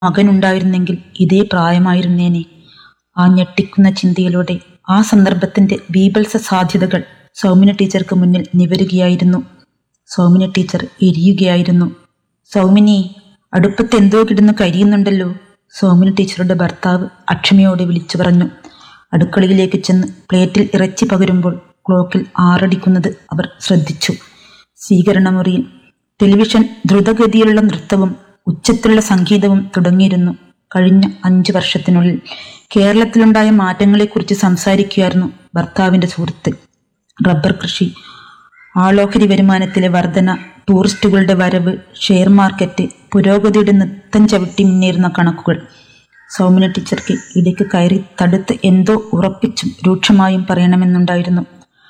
മകനുണ്ടായിരുന്നെങ്കിൽ ഇതേ പ്രായമായിരുന്നേനെ ആ ഞെട്ടിക്കുന്ന ചിന്തയിലൂടെ ആ സന്ദർഭത്തിന്റെ ബീഭത്സ സാധ്യതകൾ സൗമിന ടീച്ചർക്ക് മുന്നിൽ നിവരുകയായിരുന്നു സൗമിന ടീച്ചർ എരിയുകയായിരുന്നു സൗമിനി അടുപ്പത്ത് എന്തോ കിടന്ന് കരിയുന്നുണ്ടല്ലോ സൗമിന ടീച്ചറുടെ ഭർത്താവ് അക്ഷമയോടെ വിളിച്ചു പറഞ്ഞു അടുക്കളയിലേക്ക് ചെന്ന് പ്ലേറ്റിൽ ഇറച്ചി പകരുമ്പോൾ ക്ലോക്കിൽ ആറടിക്കുന്നത് അവർ ശ്രദ്ധിച്ചു സ്വീകരണമുറിയിൽ ടെലിവിഷൻ ദ്രുതഗതിയിലുള്ള നൃത്തവും ഉച്ചത്തിലുള്ള സംഗീതവും തുടങ്ങിയിരുന്നു കഴിഞ്ഞ അഞ്ചു വർഷത്തിനുള്ളിൽ കേരളത്തിലുണ്ടായ മാറ്റങ്ങളെക്കുറിച്ച് സംസാരിക്കുകയായിരുന്നു ഭർത്താവിന്റെ സുഹൃത്ത് റബ്ബർ കൃഷി ആളോഹരി വരുമാനത്തിലെ വർധന ടൂറിസ്റ്റുകളുടെ വരവ് ഷെയർ മാർക്കറ്റ് പുരോഗതിയുടെ നൃത്തം ചവിട്ടി മുന്നേറുന്ന കണക്കുകൾ സൗമ്യ ടീച്ചർക്ക് ഇടയ്ക്ക് കയറി തടുത്ത് എന്തോ ഉറപ്പിച്ചും രൂക്ഷമായും പറയണമെന്നുണ്ടായിരുന്നു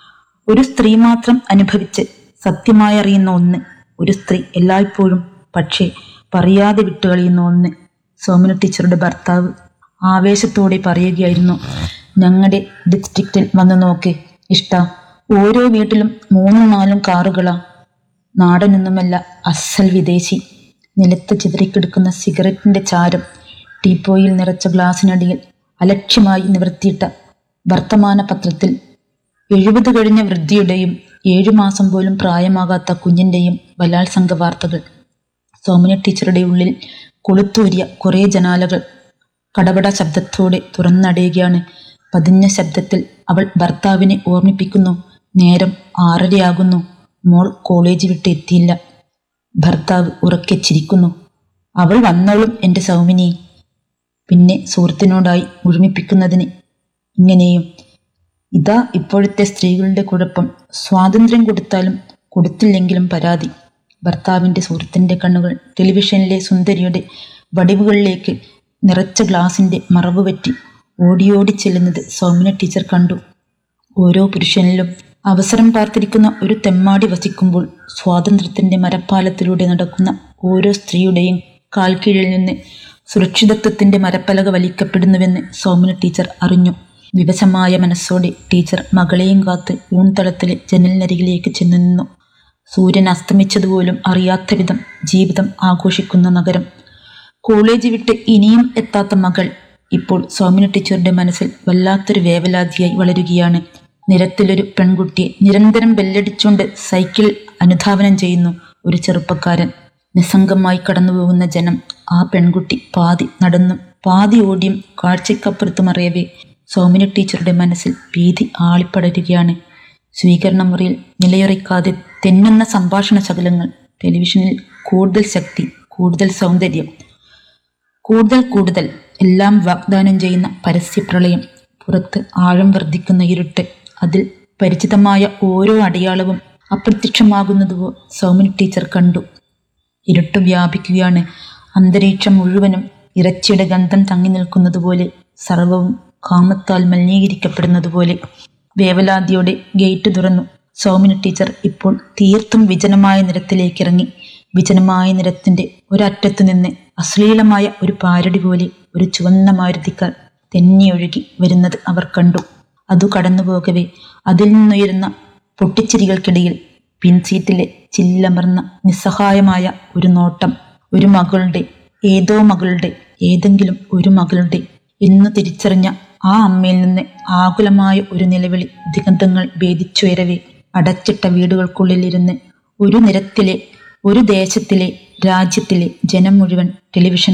ഒരു സ്ത്രീ മാത്രം അനുഭവിച്ച് സത്യമായി അറിയുന്ന ഒന്ന് ഒരു സ്ത്രീ എല്ലായ്പ്പോഴും പക്ഷേ പറയാതെ വിട്ടുകളയുന്ന ഒന്ന് സൗമ്യ ടീച്ചറുടെ ഭർത്താവ് ആവേശത്തോടെ പറയുകയായിരുന്നു ഞങ്ങളുടെ ഡിസ്ട്രിക്റ്റിൽ വന്നു നോക്ക് ഇഷ്ട ഓരോ വീട്ടിലും മൂന്നും നാലും കാറുകളാ നാടനൊന്നുമല്ല അസൽ വിദേശി നിലത്ത് ചിതറിക്കിടക്കുന്ന സിഗരറ്റിന്റെ ചാരം ടീപ്പോയിൽ നിറച്ച ഗ്ലാസിനടിയിൽ അലക്ഷ്യമായി നിവർത്തിയിട്ട വർത്തമാന പത്രത്തിൽ എഴുപത് കഴിഞ്ഞ വൃദ്ധിയുടെയും ഏഴു മാസം പോലും പ്രായമാകാത്ത കുഞ്ഞിന്റെയും ബലാത്സംഗ വാർത്തകൾ സോമന ടീച്ചറുടെ ഉള്ളിൽ കൊളുത്തൂരിയ കുറേ ജനാലകൾ കടപട ശബ്ദത്തോടെ തുറന്നടയുകയാണ് പതിഞ്ഞ ശബ്ദത്തിൽ അവൾ ഭർത്താവിനെ ഓർമ്മിപ്പിക്കുന്നു നേരം ആറരയാകുന്നു മോൾ കോളേജ് വിട്ട് എത്തിയില്ല ഭർത്താവ് ഉറക്കെ ചിരിക്കുന്നു അവൾ വന്നോളും എൻ്റെ സൗമിനി പിന്നെ സുഹൃത്തിനോടായി മുഴുമിപ്പിക്കുന്നതിന് ഇങ്ങനെയും ഇതാ ഇപ്പോഴത്തെ സ്ത്രീകളുടെ കുഴപ്പം സ്വാതന്ത്ര്യം കൊടുത്താലും കൊടുത്തില്ലെങ്കിലും പരാതി ഭർത്താവിന്റെ സുഹൃത്തിന്റെ കണ്ണുകൾ ടെലിവിഷനിലെ സുന്ദരിയുടെ വടിവുകളിലേക്ക് നിറച്ച ഗ്ലാസിന്റെ മറവ് പറ്റി ഓടിയോടി ചെല്ലുന്നത് സൗമ്യ ടീച്ചർ കണ്ടു ഓരോ പുരുഷനിലും അവസരം പാർത്തിരിക്കുന്ന ഒരു തെമ്മാടി വസിക്കുമ്പോൾ സ്വാതന്ത്ര്യത്തിന്റെ മരപ്പാലത്തിലൂടെ നടക്കുന്ന ഓരോ സ്ത്രീയുടെയും കാൽക്കീഴിൽ നിന്ന് സുരക്ഷിതത്വത്തിന്റെ മരപ്പലക വലിക്കപ്പെടുന്നുവെന്ന് സൗമ്യ ടീച്ചർ അറിഞ്ഞു വിവശമായ മനസ്സോടെ ടീച്ചർ മകളെയും കാത്ത് ഊൺതളത്തിലെ ജനലിനരികിലേക്ക് ചെന്നു നിന്നു സൂര്യൻ അസ്തമിച്ചതുപോലും അറിയാത്ത വിധം ജീവിതം ആഘോഷിക്കുന്ന നഗരം കോളേജ് വിട്ട് ഇനിയും എത്താത്ത മകൾ ഇപ്പോൾ സൗമ്യ ടീച്ചറുടെ മനസ്സിൽ വല്ലാത്തൊരു വേവലാതിയായി വളരുകയാണ് നിരത്തിലൊരു പെൺകുട്ടിയെ നിരന്തരം ബെല്ലടിച്ചുകൊണ്ട് സൈക്കിൾ അനുധാവനം ചെയ്യുന്നു ഒരു ചെറുപ്പക്കാരൻ നിസ്സംഗമായി കടന്നുപോകുന്ന ജനം ആ പെൺകുട്ടി പാതി നടന്നും പാതി ഓടിയും കാഴ്ചക്കപ്പുറത്ത് മറിയവേ സൗമ്യ ടീച്ചറുടെ മനസ്സിൽ ഭീതി ആളിപ്പടരുകയാണ് സ്വീകരണ മുറിയിൽ നിലയുറയ്ക്കാതെ തെന്നുന്ന സംഭാഷണ ശകലങ്ങൾ ടെലിവിഷനിൽ കൂടുതൽ ശക്തി കൂടുതൽ സൗന്ദര്യം കൂടുതൽ കൂടുതൽ എല്ലാം വാഗ്ദാനം ചെയ്യുന്ന പരസ്യപ്രളയം പുറത്ത് ആഴം വർദ്ധിക്കുന്ന ഇരുട്ട് അതിൽ പരിചിതമായ ഓരോ അടയാളവും അപ്രത്യക്ഷമാകുന്നതുവോ സൗമ്യ ടീച്ചർ കണ്ടു ഇരുട്ട് വ്യാപിക്കുകയാണ് അന്തരീക്ഷം മുഴുവനും ഇറച്ചിയുടെ ഗന്ധം തങ്ങി നിൽക്കുന്നതുപോലെ സർവവും കാമത്താൽ മലിനീകരിക്കപ്പെടുന്നതുപോലെ വേവലാതിയോടെ ഗേറ്റ് തുറന്നു സൗമിന ടീച്ചർ ഇപ്പോൾ തീർത്തും വിജനമായ നിരത്തിലേക്ക് ഇറങ്ങി വിജനമായ നിരത്തിന്റെ ഒരറ്റത്തു നിന്ന് അശ്ലീലമായ ഒരു പാരടി പോലെ ഒരു ചുവന്ന മാരുതിക്കാർ തെന്നിയൊഴുകി വരുന്നത് അവർ കണ്ടു അതു കടന്നുപോകവേ അതിൽ നിന്നുയരുന്ന പൊട്ടിച്ചിരികൾക്കിടയിൽ പിൻസീറ്റിലെ ചില്ലമർന്ന നിസ്സഹായമായ ഒരു നോട്ടം ഒരു മകളുടെ ഏതോ മകളുടെ ഏതെങ്കിലും ഒരു മകളുടെ എന്ന് തിരിച്ചറിഞ്ഞ ആ അമ്മയിൽ നിന്ന് ആകുലമായ ഒരു നിലവിളി ദിഗന്ധങ്ങൾ ഭേദിച്ചുയരവേ അടച്ചിട്ട വീടുകൾക്കുള്ളിലിരുന്ന് ഒരു നിരത്തിലെ ഒരു ദേശത്തിലെ രാജ്യത്തിലെ ജനം മുഴുവൻ ടെലിവിഷൻ